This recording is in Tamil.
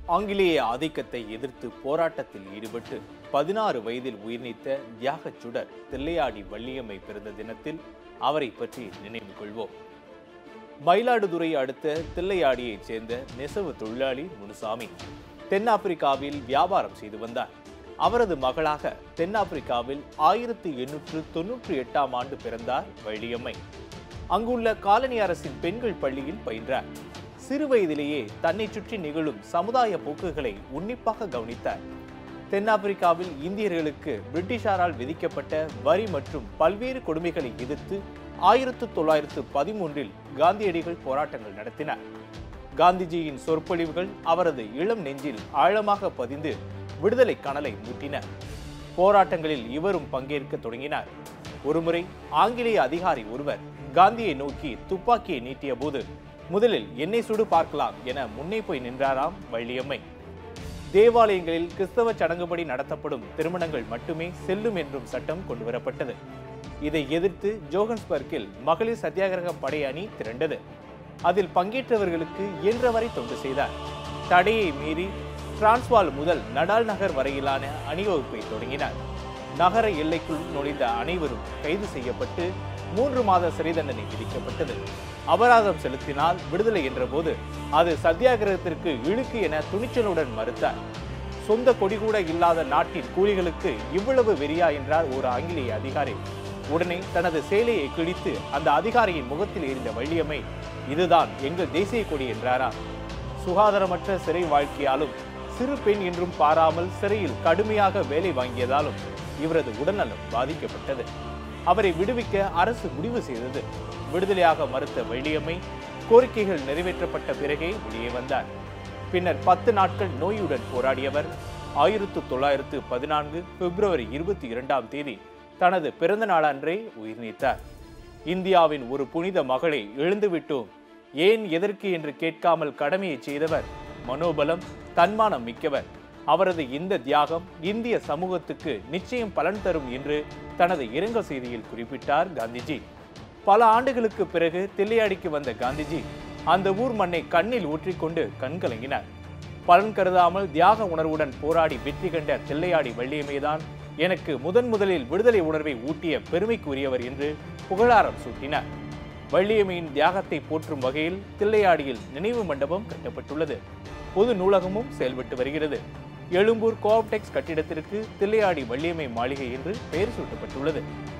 ஆங்கிலேய ஆதிக்கத்தை எதிர்த்து போராட்டத்தில் ஈடுபட்டு பதினாறு வயதில் உயிர்நீத்த தியாகச் சுடர் தில்லையாடி வள்ளியம்மை பிறந்த தினத்தில் அவரை பற்றி நினைவு கொள்வோம் மயிலாடுதுறை அடுத்த தில்லையாடியைச் சேர்ந்த நெசவு தொழிலாளி முனுசாமி தென்னாப்பிரிக்காவில் வியாபாரம் செய்து வந்தார் அவரது மகளாக தென்னாப்பிரிக்காவில் ஆயிரத்தி எண்ணூற்று தொன்னூற்றி எட்டாம் ஆண்டு பிறந்தார் வள்ளியம்மை அங்குள்ள காலனி அரசின் பெண்கள் பள்ளியில் பயின்றார் சிறு வயதிலேயே தன்னை சுற்றி நிகழும் சமுதாய போக்குகளை உன்னிப்பாக கவனித்தார் தென்னாப்பிரிக்காவில் இந்தியர்களுக்கு பிரிட்டிஷாரால் விதிக்கப்பட்ட வரி மற்றும் பல்வேறு கொடுமைகளை எதிர்த்து ஆயிரத்து தொள்ளாயிரத்து பதிமூன்றில் காந்தியடிகள் போராட்டங்கள் நடத்தினார் காந்திஜியின் சொற்பொழிவுகள் அவரது இளம் நெஞ்சில் ஆழமாக பதிந்து விடுதலை கனலை மூட்டின போராட்டங்களில் இவரும் பங்கேற்க தொடங்கினார் ஒருமுறை ஆங்கிலேய அதிகாரி ஒருவர் காந்தியை நோக்கி துப்பாக்கியை நீட்டிய போது முதலில் என்னை சுடு பார்க்கலாம் என முன்னே போய் நின்றாராம் வள்ளியம்மை தேவாலயங்களில் கிறிஸ்தவ சடங்குபடி நடத்தப்படும் திருமணங்கள் மட்டுமே செல்லும் என்றும் சட்டம் கொண்டுவரப்பட்டது இதை எதிர்த்து ஜோகன்ஸ்பர்க்கில் மகளிர் சத்தியாகிரக படை அணி திரண்டது அதில் பங்கேற்றவர்களுக்கு இயன்றவரை தொண்டு செய்தார் தடையை மீறி டிரான்ஸ்வால் முதல் நடால் நகர் வரையிலான அணிவகுப்பை தொடங்கினார் நகர எல்லைக்குள் நுழைந்த அனைவரும் கைது செய்யப்பட்டு மூன்று மாத சிறை தண்டனை விதிக்கப்பட்டது அபராதம் செலுத்தினால் விடுதலை என்றபோது அது சத்தியாகிரகத்திற்கு இழுக்கு என துணிச்சலுடன் மறுத்தார் சொந்த கொடி கூட இல்லாத நாட்டின் கூலிகளுக்கு இவ்வளவு வெறியா என்றார் ஒரு ஆங்கிலேய அதிகாரி உடனே தனது சேலையை கிழித்து அந்த அதிகாரியின் முகத்தில் எரிந்த வள்ளியம்மை இதுதான் எங்கள் தேசிய கொடி என்றாரா சுகாதாரமற்ற சிறை வாழ்க்கையாலும் சிறு பெண் என்றும் பாராமல் சிறையில் கடுமையாக வேலை வாங்கியதாலும் இவரது உடல்நலம் பாதிக்கப்பட்டது அவரை விடுவிக்க அரசு முடிவு செய்தது விடுதலையாக மறுத்த வெள்ளியம்மை கோரிக்கைகள் நிறைவேற்றப்பட்ட பிறகே வெளியே வந்தார் பின்னர் பத்து நாட்கள் நோயுடன் போராடியவர் ஆயிரத்து தொள்ளாயிரத்து பதினான்கு பிப்ரவரி இருபத்தி இரண்டாம் தேதி தனது பிறந்த நாளன்றே உயிர் நீத்தார் இந்தியாவின் ஒரு புனித மகளை எழுந்துவிட்டோம் ஏன் எதற்கு என்று கேட்காமல் கடமையை செய்தவர் மனோபலம் தன்மானம் மிக்கவர் அவரது இந்த தியாகம் இந்திய சமூகத்துக்கு நிச்சயம் பலன் தரும் என்று தனது இரங்கல் செய்தியில் குறிப்பிட்டார் காந்திஜி பல ஆண்டுகளுக்கு பிறகு தில்லையாடிக்கு வந்த காந்திஜி அந்த ஊர் மண்ணை கண்ணில் ஊற்றிக்கொண்டு கண்கலங்கினார் பலன் கருதாமல் தியாக உணர்வுடன் போராடி வெற்றி கண்ட தில்லையாடி வள்ளியமைதான் எனக்கு முதன் முதலில் விடுதலை உணர்வை ஊட்டிய பெருமைக்குரியவர் என்று புகழாரம் சூட்டினார் வள்ளியம்மையின் தியாகத்தை போற்றும் வகையில் தில்லையாடியில் நினைவு மண்டபம் கட்டப்பட்டுள்ளது பொது நூலகமும் செயல்பட்டு வருகிறது எழும்பூர் கோஆப்டெக்ஸ் கட்டிடத்திற்கு தில்லையாடி வள்ளியம்மை மாளிகை என்று பெயர் சூட்டப்பட்டுள்ளது